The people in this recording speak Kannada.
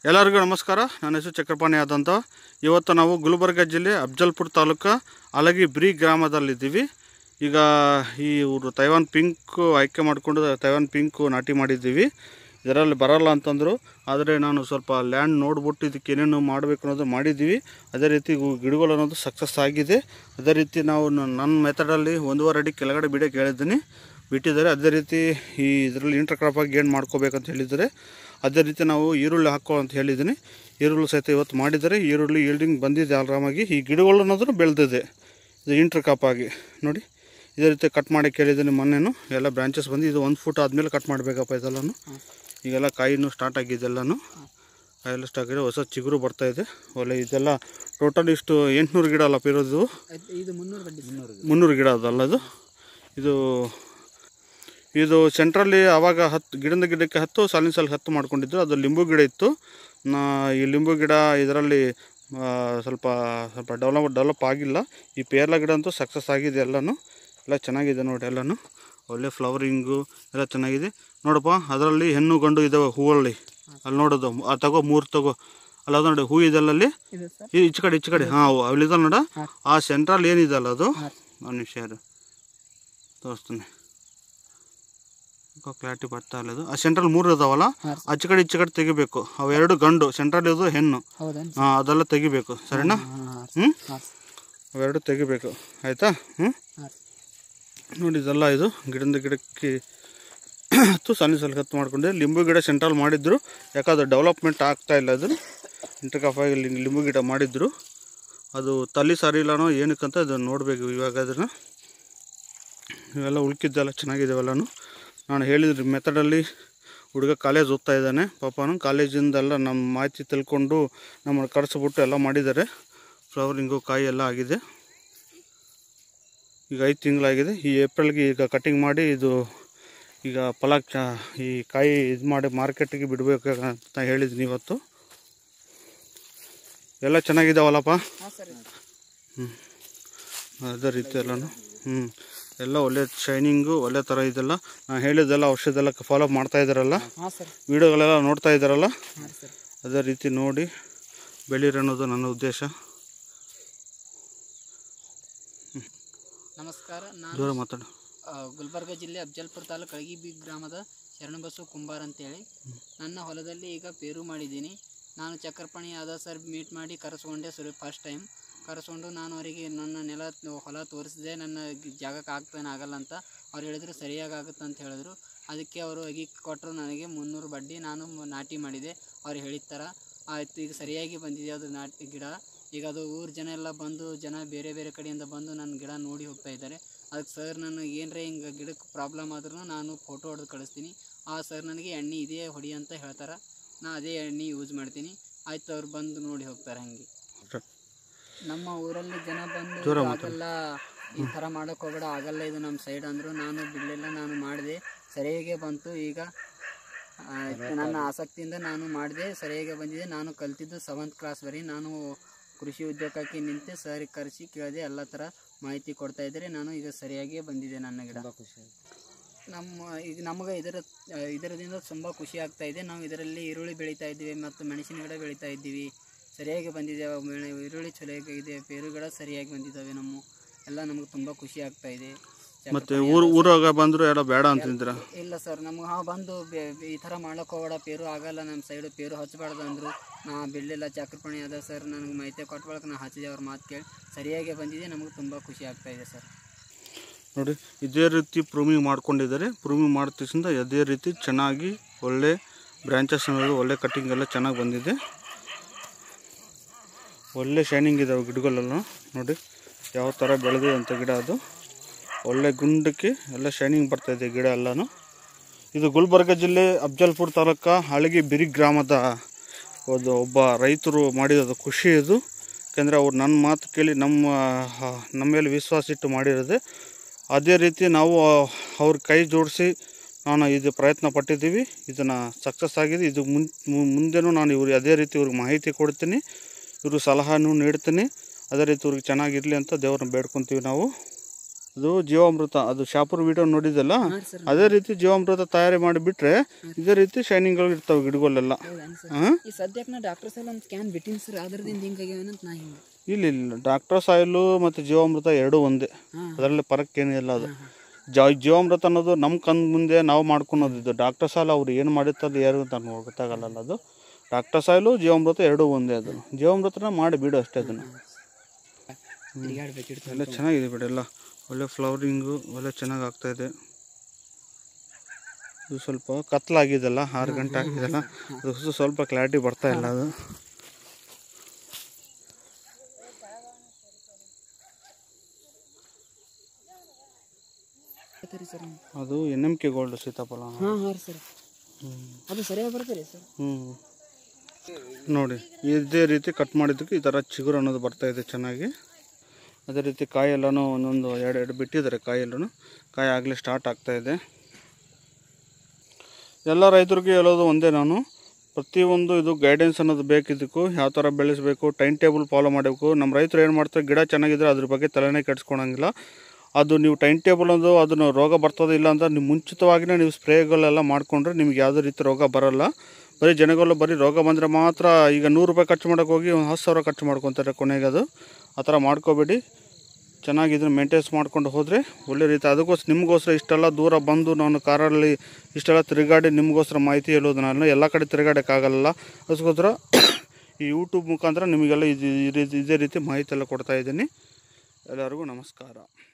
ಎಲ್ಲರಿಗೂ ನಮಸ್ಕಾರ ನನ್ನ ಹೆಸರು ಚಕ್ರಪಾಣಿ ಆದಂಥ ಇವತ್ತು ನಾವು ಗುಲ್ಬರ್ಗ ಜಿಲ್ಲೆ ಅಫ್ಜಲ್ಪುರ ತಾಲೂಕು ಅಲಗಿ ಬ್ರಿ ಗ್ರಾಮದಲ್ಲಿದ್ದೀವಿ ಈಗ ಈ ಊರು ತೈವಾನ್ ಪಿಂಕು ಆಯ್ಕೆ ಮಾಡಿಕೊಂಡು ತೈವಾನ್ ಪಿಂಕು ನಾಟಿ ಮಾಡಿದ್ದೀವಿ ಇದರಲ್ಲಿ ಬರಲ್ಲ ಅಂತಂದರು ಆದರೆ ನಾನು ಸ್ವಲ್ಪ ಲ್ಯಾಂಡ್ ನೋಡ್ಬಿಟ್ಟು ಇದಕ್ಕೆ ಏನೇನು ಮಾಡಬೇಕು ಅನ್ನೋದು ಮಾಡಿದ್ದೀವಿ ಅದೇ ರೀತಿ ಇವು ಗಿಡಗಳು ಅನ್ನೋದು ಸಕ್ಸಸ್ ಆಗಿದೆ ಅದೇ ರೀತಿ ನಾವು ನ- ನನ್ನ ಮೆಥಡಲ್ಲಿ ಒಂದೂವರೆ ಅಡಿ ಕೆಳಗಡೆ ಬಿಡೋಕ್ಕೆ ಹೇಳಿದ್ದೀನಿ ಬಿಟ್ಟಿದ್ದಾರೆ ಅದೇ ರೀತಿ ಈ ಇದರಲ್ಲಿ ಇಂಟರ್ ಕ್ರಾಪ್ ಆಗಿ ಏನು ಮಾಡ್ಕೋಬೇಕಂತ ಹೇಳಿದ್ದಾರೆ ಅದೇ ರೀತಿ ನಾವು ಈರುಳ್ಳಿ ಹಾಕೋ ಅಂತ ಹೇಳಿದ್ದೀನಿ ಈರುಳ್ಳಿ ಸಹಿತ ಇವತ್ತು ಮಾಡಿದ್ದಾರೆ ಈರುಳ್ಳಿ ಈಲ್ಡಿಂಗ್ ಬಂದಿದೆ ಆರಾಮಾಗಿ ಈ ಗಿಡಗಳು ಅನ್ನೋದು ಬೆಳೆದಿದೆ ಇದು ಇಂಟರ್ ಕ್ರಾಪ್ ಆಗಿ ನೋಡಿ ಇದೇ ರೀತಿ ಕಟ್ ಮಾಡಿ ಕೇಳಿದ್ದೀನಿ ಮೊನ್ನೆನು ಎಲ್ಲ ಬ್ರಾಂಚಸ್ ಬಂದು ಇದು ಒಂದು ಫುಟ್ ಆದಮೇಲೆ ಕಟ್ ಮಾಡಬೇಕಪ್ಪ ಇದೆಲ್ಲನೂ ಈಗೆಲ್ಲ ಕಾಯಿನೂ ಸ್ಟಾರ್ಟ್ ಆಗಿದೆ ಎಲ್ಲನೂ ಕಾಯೆಲ್ಲ ಸ್ಟಾರ್ಟ್ ಆಗಿದೆ ಹೊಸ ಚಿಗುರು ಬರ್ತಾ ಇದೆ ಒಳ್ಳೆ ಇದೆಲ್ಲ ಟೋಟಲ್ ಇಷ್ಟು ಎಂಟುನೂರು ಗಿಡ ಅಲ್ಲಪ್ಪ ಇರೋದು ಇದು ಮುನ್ನೂರು ಬಡ್ಡಿ ಮುನ್ನೂರು ಮುನ್ನೂರು ಗಿಡ ಅದಲ್ಲ ಇದು ಇದು ಇದು ಸೆಂಟ್ರಲ್ಲಿ ಆವಾಗ ಹತ್ತು ಗಿಡದ ಗಿಡಕ್ಕೆ ಹತ್ತು ಸಾಲಿನ ಸಾಲಿಗೆ ಹತ್ತು ಮಾಡ್ಕೊಂಡಿದ್ರು ಅದು ಲಿಂಬು ಗಿಡ ಇತ್ತು ನಾ ಈ ಲಿಂಬು ಗಿಡ ಇದರಲ್ಲಿ ಆ, ಸ್ವಲ್ಪ ಸ್ವಲ್ಪ ಡೆವಲಪ್ ಡೆವಲಪ್ ಆಗಿಲ್ಲ ಈ ಪೇರ್ಲ ಗಿಡ ಅಂತೂ ಸಕ್ಸಸ್ ಆಗಿದೆ ಎಲ್ಲನೂ ಎಲ್ಲ ಚೆನ್ನಾಗಿದೆ ನೋಡಿ ಎಲ್ಲನೂ ಒಳ್ಳೆ ಫ್ಲವರಿಂಗು ಎಲ್ಲ ಚೆನ್ನಾಗಿದೆ ನೋಡಪ್ಪ ಅದರಲ್ಲಿ ಹೆಣ್ಣು ಗಂಡು ಇದ್ದಾವೆ ಹೂವಲ್ಲಿ ಅಲ್ಲಿ ನೋಡೋದು ಆ ತಗೋ ಮೂರು ತಗೋ ಅಲ್ಲ ಅದು ನೋಡಿ ಹೂ ಇದೆಲ್ಲಲ್ಲಿ ಇದು ಸರ್ ಈ ಈಚೆ ಕಡೆ ಈಚೆ ಕಡೆ ಹಾಂ ಅಲ್ಲಿದೆ ನೋಡ ಹಾಂ. ಆ ಸೆಂಟ್ರಲ್ ಏನಿದೆಲ್ಲ ಅದು ಹಾಂ. ಒಂದು ನಿಮಿಷ ಅದು ತೋರಿಸ್ತೀನಿ ಕ್ಲಾರಿಟಿ ಬರ್ತಾ ಇಲ್ಲ ಅದು ಆ ಸೆಂಟ್ರಲ್ ಮೂರು ಇದಾವಲ್ಲ ಹಾಂ ಆಚೆ ಕಡೆ ಈಚೆ ಕಡೆ ತೆಗಿಬೇಕು ಅವೆರಡು ಗಂಡು ಸೆಂಟ್ರಲ್ ಇದು ಹೆಣ್ಣು ಹೌದೇನು ಹಾಂ ಅದೆಲ್ಲ ತೆಗಿಬೇಕು ಸರಿನಾ ಹಾಂ ಹಾಂ ಹ್ಞೂ ಹಾಂ ಅವೆರಡು ತೆಗಿಬೇಕು ಆಯಿತಾ ಹ್ಞೂ ಹಾಂ ನೋಡಿ ಇದೆಲ್ಲ ಇದು ಗಿಡದಿಂದ ಗಿಡಕ್ಕೆ ಹತ್ತು ಸಣ್ಣ ಸಲ ಹತ್ತು ಮಾಡ್ಕೊಂಡೆ ಲಿಂಬು ಗಿಡ ಸೆಂಟ್ರಲ್ ಮಾಡಿದ್ರು ಯಾಕಂದ್ರೆ ಡೆವಲಪ್ಮೆಂಟ್ ಆಗ್ತಾ ಇಲ್ಲ ಅದು ಇಂಟರ್ಕಾಫಾಗಿ ಲಿಂಬು ಗಿಡ ಮಾಡಿದ್ರು ಅದು ತಲೆ ಸರಿ ಇಲ್ಲನೋ ಏನಕ್ಕಂತ ಅದು ನೋಡಬೇಕು ಇವಾಗ ಅದನ್ನು ಇವೆಲ್ಲ ಉಳ್ಕಿದ್ದೆಲ್ಲ ಚೆನ್ನಾಗಿದ್ದಾವೆಲ್ಲನು ನಾನು ಹೇಳಿದ್ರಿ ಮೆಥಡಲ್ಲಿ ಹುಡುಗ ಕಾಲೇಜ್ ಓದ್ತಾ ಇದ್ದಾನೆ ಪಾಪನು ಕಾಲೇಜಿಂದೆಲ್ಲ ನಮ್ಮ ಮಾಹಿತಿ ತಿಳ್ಕೊಂಡು ನಮ್ಮನ್ನು ಕರೆಸ್ಬಿಟ್ಟು ಎಲ್ಲ ಮಾಡಿದ್ದಾರೆ ಫ್ಲವರಿಂಗು ಕಾಯಿ ಎಲ್ಲ ಆಗಿದೆ ಈಗ ಐದು ತಿಂಗಳಾಗಿದೆ ಈ ಏಪ್ರಿಲ್ಗೆ ಈಗ ಕಟಿಂಗ್ ಮಾಡಿ ಇದು ಈಗ ಫಲ ಚ ಈ ಕಾಯಿ ಇದು ಮಾಡಿ ಮಾರ್ಕೆಟಿಗೆ ಬಿಡಬೇಕು ಅಂತ ಹೇಳಿದ್ದೀನಿ ಇವತ್ತು ಎಲ್ಲ ಚೆನ್ನಾಗಿದ್ದಾವಲ್ಲಪ್ಪ ಹಾಂ ಸರ್ ಅದೇ ರೀತಿ ಎಲ್ಲನೂ ಹ್ಞೂ ಎಲ್ಲ ಒಳ್ಳೆ ಶೈನಿಂಗು ಒಳ್ಳೆ ಥರ ಇದೆಲ್ಲ ನಾನು ಹೇಳಿದ್ದೆಲ್ಲ ಔಷಧ ಫಾಲೋ ಮಾಡ್ತಾ ಇದ್ದಾರಲ್ಲ ಹಾಂ ಸರ್ ವೀಡಿಯೋಗಳೆಲ್ಲ ನೋಡ್ತಾ ಇದ್ದಾರಲ್ಲ ಹಾಂ ಸರ್ ಅದೇ ರೀತಿ ನೋಡಿ ಬೆಳೀರಿ ಅನ್ನೋದು ನನ್ನ ಉದ್ದೇಶ ನಮಸ್ಕಾರ ನಾನು ದೂರ ಮಾತಾಡು ಆ, ಗುಲ್ಬರ್ಗ ಜಿಲ್ಲೆ ಅಫ್ಜಲ್ಪುರ ತಾಲೂಕು ಅಳಗಿಬಿ ಗ್ರಾಮದ ಶರಣಬಸು ಕುಂಬಾರ್ ಅಂತೇಳಿ ನನ್ನ ಹೊಲದಲ್ಲಿ ಈಗ ಪೇರು ಮಾಡಿದ್ದೀನಿ ನಾನು ಚಕ್ರಪಾಣಿ ಆದ ಸರ್ ಮೀಟ್ ಮಾಡಿ ಕರೆಸ್ಕೊಂಡೆ ಸರಿ ಫಸ್ಟ್ ಟೈಮ್ ಕರೆಸ್ಕೊಂಡು ನಾನು ಅವರಿಗೆ ನನ್ನ ನೆಲ ಹೊಲ ತೋರಿಸಿದೆ ನನ್ನ ಗಿ- ಜಾಗಕ್ಕೆ ಆಗ್ತಾನೆ ಆಗಲ್ಲ ಅಂತ ಅವ್ರು ಹೇಳಿದ್ರು ಸರಿಯಾಗಿ ಆಗುತ್ತೆ ಅಂತ ಹೇಳಿದ್ರು ಅದಕ್ಕೆ ಅವರು ಅಗಿ ಕೊಟ್ಟರು ನನಗೆ ಮುನ್ನೂರು ಬಡ್ಡಿ ನಾನು ಮ- ನಾಟಿ ಮಾಡಿದೆ ಅವ್ರು ಹೇಳಿದ ಥರ ಆಯಿತು ಈಗ ಸರಿಯಾಗಿ ಬಂದಿದೆ ಅದು ನಾಟಿ ಗಿಡ ಈಗ ಅದು ಊರು ಜನ ಎಲ್ಲ ಬಂದು ಜನ ಬೇರೆ ಬೇರೆ ಕಡೆಯಿಂದ ಬಂದು ನನ್ನ ಗಿಡ ನೋಡಿ ಹೋಗ್ತಾ ಇದ್ದಾರೆ ಅದಕ್ಕೆ ಸರ್ ನನಗೆ ಏನರೇ ಹಿಂಗೆ ಗಿಡಕ್ಕೆ ಪ್ರಾಬ್ಲಮ್ ಆದ್ರೂ ನಾನು ಫೋಟೋ ಹೊಡೆದು ಕಳಿಸ್ತೀನಿ ಆ ಸರ್ ನನಗೆ ಎಣ್ಣೆ ಇದೇ ಹೊಡಿ ಅಂತ ಹೇಳ್ತಾರೆ ನಾ ಅದೇ ಎಣ್ಣೆ ಯೂಸ್ ಮಾಡ್ತೀನಿ ಆಯ್ತು ಅವ್ರು ಬಂದು ನೋಡಿ ಹೋಗ್ತಾರೆ ಹಂಗೆ ನಮ್ಮ ಊರಲ್ಲಿ ಜನ ಬಂದು ಆಗಲ್ಲ ಈ ಥರ ಮಾಡೋಕೆ ಹೋಗಬೇಡ ಆಗಲ್ಲ ಇದು ನಮ್ಮ ಸೈಡ್ ಅಂದರು ನಾನು ಬಿಡಲಿಲ್ಲ ನಾನು ಮಾಡಿದೆ ಸರಿಯಾಗೇ ಬಂತು ಈಗ ಆ, ನನ್ನ ಆಸಕ್ತಿಯಿಂದ ನಾನು ಮಾಡಿದೆ ಸರಿಯಾಗಿ ಬಂದಿದೆ ನಾನು ಕಲ್ತಿದ್ದು ಸೆವೆಂತ್ ಕ್ಲಾಸ್ ಬರೀ ನಾನು ಕೃಷಿ ಉದ್ಯೋಗಕ್ಕೆ ನಿಂತೆ ಸರ್ ಕರೆಸಿ ಕೇಳಿದೆ ಎಲ್ಲ ಥರ ಮಾಹಿತಿ ಕೊಡ್ತಾ ಇದ್ದಾರೆ ನಾನು ಈಗ ಸರಿಯಾಗಿಯೇ ಬಂದಿದೆ ನನ್ನ ಗಿಡ ನಮ್ಮ ಈಗ ನಮಗೆ ಇದರ ಇದರದಿಂದ ತುಂಬ ಖುಷಿ ಆಗ್ತಾ ಇದೆ ನಾವು ಇದರಲ್ಲಿ ಈರುಳ್ಳಿ ಬೆಳೀತಾ ಇದ್ದೀವಿ ಮತ್ತು ಮೆಣಸಿನ ಗಿಡ ಬೆಳೀತಾ ಇದ್ದೀವಿ ಸರಿಯಾಗಿ ಬಂದಿದೆ ಅವು ಮೆಣ ಈರುಳ್ಳಿ ಚಲೋ ಇದೆ ಪೇರು ಗಿಡ ಸರಿಯಾಗಿ ಬಂದಿದ್ದಾವೆ ನಮ್ಮ ಎಲ್ಲ ನಮಗೆ ತುಂಬ ಖುಷಿ ಆಗ್ತಾ ಇದೆ ಮತ್ತು ಊರು ಊರಾಗ ಬಂದರೂ ಎಲ್ಲ ಬೇಡ ಅಂತಿದ್ದೀರ ಇಲ್ಲ ಸರ್ ನಮ್ಗೆ ಹಾಂ ಬಂದು ಬೆ- ಬೆ- ಈ ಥರ ಮಾಡಕ್ಕೆ ಹೋಗಬೇಡ ಪೇರು ಆಗಲ್ಲ ನಮ್ಮ ಸೈಡು ಪೇರು ಹಚ್ಚಬಾರ್ದು ಅಂದರು ನಾ ಬಿಡಲಿಲ್ಲ ಚಕ್ರಪಾಣಿ ಅದ ಸರ್ ನನಗೆ ಮಾಹಿತಿ ಕೊಟ್ಬಳಕ್ಕೆ ನಾ ಹಚ್ಚಿದೆ ಅವ್ರ ಮಾತು ಕೇಳಿ ಸರಿಯಾಗಿ ಬಂದಿದೆ ನಮಗೆ ತುಂಬ ಖುಷಿ ಆಗ್ತಾ ಇದೆ ಸರ್ ನೋಡಿ ಇದೇ ರೀತಿ ಪ್ರೂಮಿಂಗ್ ಮಾಡ್ಕೊಂಡಿದ್ದಾರೆ ಪ್ರೂಮಿಂಗ್ ಮಾಡ್ತಿಸಿಂದ ಅದೇ ರೀತಿ ಚೆನ್ನಾಗಿ ಒಳ್ಳೆ ಬ್ರ್ಯಾಂಚಸ್ ಅನ್ನೋದು ಒಳ್ಳೆ ಕಟ್ಟಿಂಗ್ ಎಲ್ಲ ಚೆನ್ನಾಗಿ ಬಂದಿದೆ ಒಳ್ಳೆ ಶೈನಿಂಗ್ ಇದಾವೆ ಗಿಡಗಳೆಲ್ಲ ನೋಡಿ ಯಾವ ಥರ ಬೆಳೆದಿದೆ ಅಂತ ಗಿಡ ಅದು ಒಳ್ಳೆ ಗುಂಡಕ್ಕೆ ಎಲ್ಲ ಶೈನಿಂಗ್ ಬರ್ತಾಯಿದೆ ಗಿಡ ಎಲ್ಲನೂ ಇದು ಗುಲ್ಬರ್ಗ ಜಿಲ್ಲೆ ಅಫ್ಜಲ್ಪುರ ತಾಲೂಕ ಹಳಗಿ ಬಿರಿ ಗ್ರಾಮದ ಒಂದು ಒಬ್ಬ ರೈತರು ಮಾಡಿರೋದು ಖುಷಿ ಇದು ಯಾಕೆಂದರೆ ಅವ್ರು ನನ್ನ ಮಾತು ಕೇಳಿ ನಮ್ಮ ಆ, ನಮ್ಮ ಮೇಲೆ ವಿಶ್ವಾಸ ಇಟ್ಟು ಮಾಡಿರೋದೆ ಅದೇ ರೀತಿ ನಾವು ಅವ್ರ ಕೈ ಜೋಡಿಸಿ ನಾನು ಇದು ಪ್ರಯತ್ನ ಪಟ್ಟಿದ್ದೀವಿ ಇದನ್ನು ಸಕ್ಸಸ್ ಆಗಿದೆ ಇದು ಮುನ್ ಮು- ಮುಂದೆನೂ ನಾನು ಇವ್ರಿಗೆ ಅದೇ ರೀತಿ ಇವ್ರಿಗೆ ಮಾಹಿತಿ ಕೊಡ್ತೀನಿ ಇವ್ರಿಗೆ ಸಲಹಾನು ನೀಡ್ತೀನಿ ಅದೇ ರೀತಿ ಇವ್ರಿಗೆ ಚೆನ್ನಾಗಿರಲಿ ಅಂತ ದೇವ್ರನ್ನ ಬೇಡ್ಕೊತೀವಿ ನಾವು ಅದು ಜೀವಾಮೃತ ಅದು ಶಾಪುರ್ ವಿಡಿಯೋ ನೋಡಿದಲ್ಲ ಹಾಂ ಸರ್ ಅದೇ ರೀತಿ ಜೀವಾಮೃತ ತಯಾರಿ ಮಾಡಿಬಿಟ್ರೆ ಇದೇ ರೀತಿ ಶೈನಿಂಗ್ಗಳು ಇರ್ತಾವೆ ಗಿಡಗಳೆಲ್ಲ ಹೌದಾ ಸರ್ ಹಾಂ ಈ ಸದ್ಯಕ್ಕೆ ನಾ ಡಾಕ್ಟರ್ ಸಲ ಒಂದು ಸ್ಕ್ಯಾನ್ ಬಿಟ್ಟಿನಿ ಸರ್ ಅದ್ರದಿಂದ ಹಿಂಗಾಗ್ಯಾವೇನಂತ ನಾ ಹಿಂಗೆ ಇಲ್ಲ ಇಲ್ಲ ಡಾಕ್ಟರ್ ಸಾಯಿಲು ಮತ್ತು ಜೀವಾಮೃತ ಎರಡೂ ಒಂದೇ ಹಾಂ ಅದರಲ್ಲಿ ಪರಕ್ಕೆ ಏನಿಲ್ಲ ಅದು ಜಾ ಜೀವಾಮೃತ ಅನ್ನೋದು ನಮ್ಮ ಕಣ್ ಮುಂದೆ ನಾವು ಮಾಡ್ಕೊಳೋದು ಇದು ಡಾಕ್ಟರ್ ಸಾಲ ಅವ್ರು ಏನು ಮಾಡಿರ್ತದೆ ಯಾರು ಅಂತ ನಮ್ಗೆ ಗೊತ್ತಾಗಲ್ಲ ಅದು ಡಾಕ್ಟರ್ ಸಾಯಿಲು ಜೀವಾಮೃತ ಎರಡೂ ಒಂದೇ ಅದು ಜೀವಾಮೃತನ ಮಾಡಿ ಬಿಡು ಅಷ್ಟೇ ಅದನ್ನು ತಿರುಗಾಡ್ಬೇಕಿಡ್ತು ಎಲ್ಲ ಚೆನ್ನಾಗಿದೆ ಬಿಡಿ ಎಲ್ಲ ಒಳ್ಳೆ ಫ್ಲವರಿಂಗು ಒಳ್ಳೆ ಚೆನ್ನಾಗಿ ಆಗ್ತಾ ಇದೆ ಇದು ಸ್ವಲ್ಪ ಕತ್ಲಾಗಿದೆಲ್ಲ ಆರು ಗಂಟೆ ಆಗಿದೆಲ್ಲ ಅದು ಸ್ವಲ್ಪ ಕ್ಲಾರಿಟಿ ಬರ್ತಾ ಇಲ್ಲ ಅದು ಸರ್ ಅದು ಎನ್ ಎಮ್ ಕೆ ಗೋಲ್ಡ್ ಸೀತಾಫಲ ಹಾಂ ಹಾಂ ಸರ್ ಅದು ಸರಿಯಾಗಿ ಬರ್ತದೆ ಸರ್ ಹ್ಞೂ ನೋಡಿ ಇದೇ ರೀತಿ ಕಟ್ ಮಾಡಿದ್ದಕ್ಕೆ ಈ ಥರ ಚಿಗುರು ಅನ್ನೋದು ಬರ್ತಾ ಇದೆ ಚೆನ್ನಾಗಿ ಅದೇ ರೀತಿ ಕಾಯಿ ಎಲ್ಲನೂ ಒಂದೊಂದು ಎರಡು ಎರಡು ಬಿಟ್ಟಿದ್ದಾರೆ ಕಾಯಿ ಎಲ್ಲನೂ ಕಾಯಿ ಆಗಲೇ ಸ್ಟಾರ್ಟ್ ಆಗ್ತಾ ಇದೆ ಎಲ್ಲ ರೈತರಿಗೆ ಹೇಳೋದು ಒಂದೇ ನಾನು ಪ್ರತಿಯೊಂದು ಇದು ಗೈಡೆನ್ಸ್ ಅನ್ನೋದು ಬೇಕಿದ್ದಕ್ಕೂ ಯಾವ ಥರ ಬೆಳೆಸಬೇಕು ಟೈಮ್ ಟೇಬಲ್ ಫಾಲೋ ಮಾಡಬೇಕು ನಮ್ಮ ರೈತರು ಏನು ಮಾಡ್ತಾರೆ ಗಿಡ ಚೆನ್ನಾಗಿದ್ರೆ ಅದ್ರ ಬಗ್ಗೆ ತಲೆನೇ ಕೆಡಿಸ್ಕೊಳಂಗಿಲ್ಲ ಅದು ನೀವು ಟೈಮ್ ಟೇಬಲ್ ಒಂದು ಅದನ್ನು ರೋಗ ಬರ್ತದೆ ಇಲ್ಲ ಅಂತ ನೀವು ಮುಂಚಿತವಾಗಿಯೇ ನೀವು ಸ್ಪ್ರೇಗಳೆಲ್ಲ ಮಾಡಿಕೊಂಡ್ರೆ ನಿಮ್ಗೆ ಯಾವುದೇ ರೀತಿ ರೋಗ ಬರಲ್ಲ ಬರೀ ಜನಗಳು ಬರೀ ರೋಗ ಬಂದರೆ ಮಾತ್ರ ಈಗ ನೂರು ರೂಪಾಯಿ ಖರ್ಚು ಮಾಡೋಕೆ ಹೋಗಿ ಒಂದು ಹತ್ತು ಸಾವಿರ ಖರ್ಚು ಮಾಡ್ಕೊತಾರೆ ಕೊನೆಗೆ ಅದು ಆ ಥರ ಮಾಡ್ಕೋಬೇಡಿ ಚೆನ್ನಾಗಿ ಇದನ್ನು ಮೇಂಟೈನ್ಸ್ ಮಾಡ್ಕೊಂಡು ಹೋದರೆ ಒಳ್ಳೆ ರೀತಿ ಅದಕ್ಕೋಸ್ಕರ ನಿಮಗೋಸ್ಕರ ಇಷ್ಟೆಲ್ಲ ದೂರ ಬಂದು ನಾನು ಕಾರಲ್ಲಿ ಇಷ್ಟೆಲ್ಲ ತಿರುಗಾಡಿ ನಿಮಗೋಸ್ಕರ ಮಾಹಿತಿ ಹೇಳೋದು ನಾನು ಎಲ್ಲ ಕಡೆ ತಿರುಗಾಡೋಕ್ಕಾಗಲ್ಲ ಅದಕ್ಕೋಸ್ಕರ ಈ ಯೂಟ್ಯೂಬ್ ಮುಖಾಂತರ ನಿಮಗೆಲ್ಲ ಇದು ಈ ರೀತಿ ಇದೇ ರೀತಿ ಮಾಹಿತಿ ಎಲ್ಲ ಕೊಡ್ತಾ ಇದ್ದೀನಿ ಎಲ್ಲರಿಗೂ ನಮಸ್ಕಾರ